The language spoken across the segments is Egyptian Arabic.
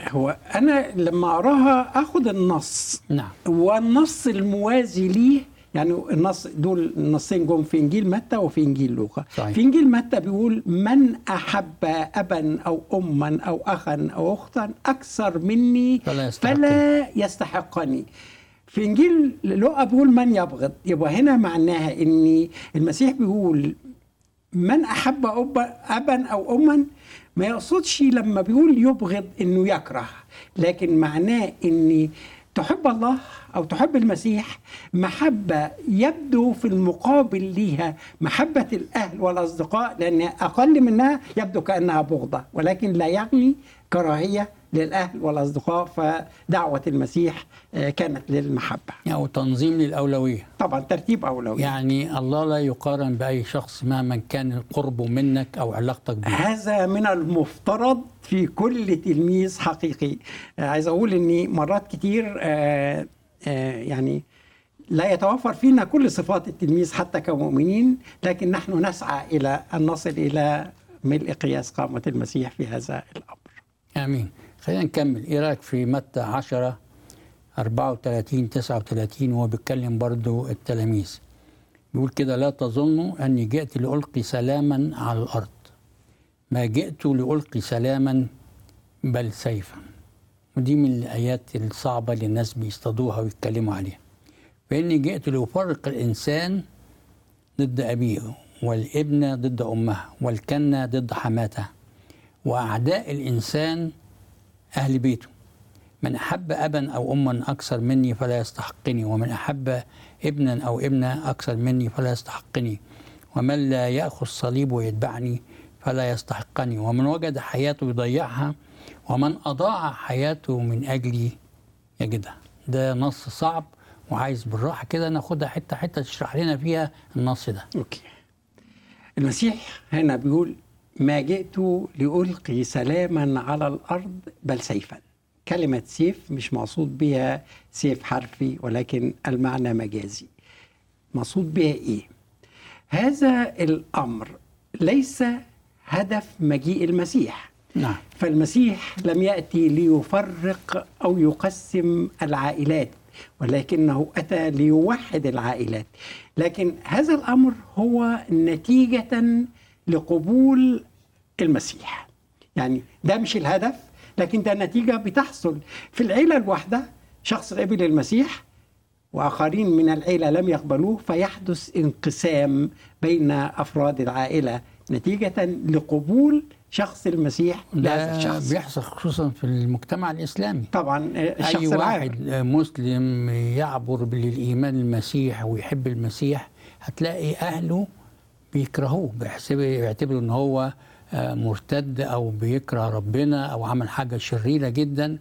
هو انا لما اقراها اخد النص نعم والنص الموازي ليه يعني النص دول النصين جم في انجيل متى وفي انجيل لوقا صحيح. في انجيل متى بيقول من احب ابا او اما او اخا او اختا اكثر مني فلا يستحقني. فلا يستحقني في انجيل لوقا بيقول من يبغض يبقى هنا معناها ان المسيح بيقول من احب أب- ابا او اما ما يقصدش لما بيقول يبغض انه يكره لكن معناه ان تحب الله او تحب المسيح محبه يبدو في المقابل ليها محبه الاهل والاصدقاء لان اقل منها يبدو كانها بغضه ولكن لا يعني كراهيه للاهل والاصدقاء فدعوه المسيح آه، كانت للمحبه أو تنظيم للأولوية طبعا ترتيب اولويه يعني الله لا يقارن بأي شخص مهما كان قربه منك أو علاقتك به هذا من المفترض في كل تلميذ حقيقي آه، عايز اقول اني مرات كتير آه، آه، يعني لا يتوفر فينا كل صفات التلميذ حتى كمؤمنين لكن نحن نسعى الى ان نصل الى ملء قياس قامه المسيح في هذا الامر آمين خلينا نكمل إيه رأيك في متى 10 34 39 وهو بيتكلم برضو التلاميذ بيقول كده لا تظنوا أني جئت لألقي سلاما على الأرض ما جئت لألقي سلاما بل سيفا ودي من الآيات الصعبة اللي الناس بيصطادوها ويتكلموا عليها فإني جئت لأفرق الإنسان ضد أبيه والابن ضد أمها والكنة ضد حماتها وأعداء الإنسان أهل بيته من أحب أبا أو أما أكثر مني فلا يستحقني ومن أحب ابنا أو ابنة أكثر مني فلا يستحقني ومن لا يأخذ صليب ويتبعني فلا يستحقني ومن وجد حياته يضيعها ومن أضاع حياته من أجلي يجدها ده نص صعب وعايز بالراحة كده ناخدها حتة حتة تشرح لنا فيها النص ده اوكي المسيح هنا بيقول ما جئت لألقي سلاما على الأرض بل سيفا كلمة سيف مش مقصود بها سيف حرفي ولكن المعنى مجازي مقصود بها إيه هذا الأمر ليس هدف مجيء المسيح نعم فالمسيح لم يأتي ليفرق أو يقسم العائلات ولكنه أتى ليوحد العائلات لكن هذا الأمر هو نتيجة لقبول المسيح يعني ده مش الهدف لكن ده نتيجة بتحصل في العيلة الواحدة شخص قبل المسيح وآخرين من العيلة لم يقبلوه فيحدث انقسام بين أفراد العائلة نتيجة لقبول شخص المسيح لهذا ده الشخص بيحصل خصوصا في المجتمع الإسلامي طبعا الشخص أي العام واحد مسلم يعبر للإيمان المسيح ويحب المسيح هتلاقي أهله بيكرهوه بيحسب يعتبروا إن هو آه، مرتد أو بيكره ربنا أو عمل حاجة شريرة جدا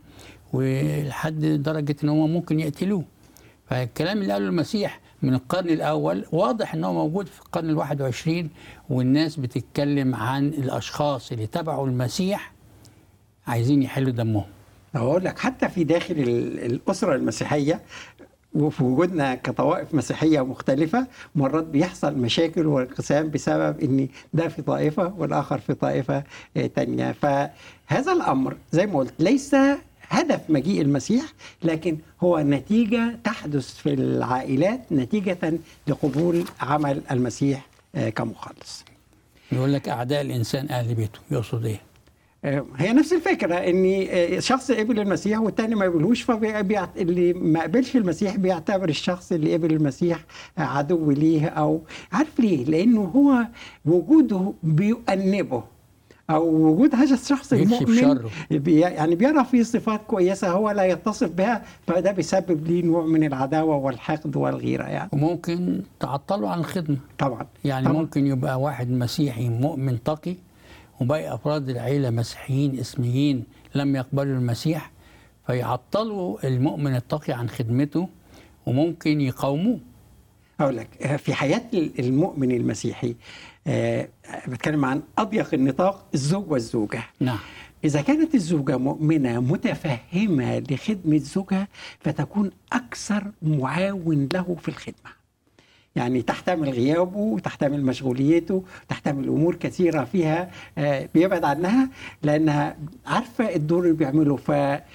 ولحد درجة إن هو ممكن يقتلوه فالكلام اللي قاله المسيح من القرن الأول واضح إن هو موجود في القرن الواحد وعشرين والناس بتتكلم عن الأشخاص اللي تبعوا المسيح عايزين يحلوا دمهم أقول لك حتى في داخل ال- الأسرة المسيحية وفي وجودنا كطوائف مسيحية مختلفة مرات بيحصل مشاكل وانقسام بسبب ان ده في طائفة والآخر في طائفة آه، تانية فهذا الأمر زي ما قلت ليس هدف مجيء المسيح لكن هو نتيجة تحدث في العائلات نتيجة لقبول عمل المسيح آه، كمخلص يقول لك أعداء الإنسان أهل بيته يقصد إيه؟ هي نفس الفكرة ان شخص قبل المسيح والتاني ما يقبلوش فاللي ما قبلش المسيح بيعتبر الشخص اللي قبل المسيح عدو ليه او عارف ليه؟ لانه هو وجوده بيؤنبه او وجود هذا الشخص يكشف المؤمن شره. بي يعني بيرى فيه صفات كويسة هو لا يتصف بها فده بيسبب ليه نوع من العداوة والحقد والغيرة يعني وممكن تعطلوا عن الخدمة طبعا يعني طبعا. ممكن يبقى واحد مسيحي مؤمن تقي وباقي أفراد العيلة مسيحيين اسميين لم يقبلوا المسيح فيعطلوا المؤمن التقي عن خدمته وممكن يقاوموه أقول لك آه، في حياة المؤمن المسيحي آه، بتكلم عن أضيق النطاق الزوج والزوجة نعم إذا كانت الزوجة مؤمنة متفهمة لخدمة زوجها فتكون أكثر معاون له في الخدمة يعني تحتمل غيابه تحتمل مشغوليته تحتمل امور كثيره فيها آه، بيبعد عنها لانها عارفه الدور اللي بيعمله ف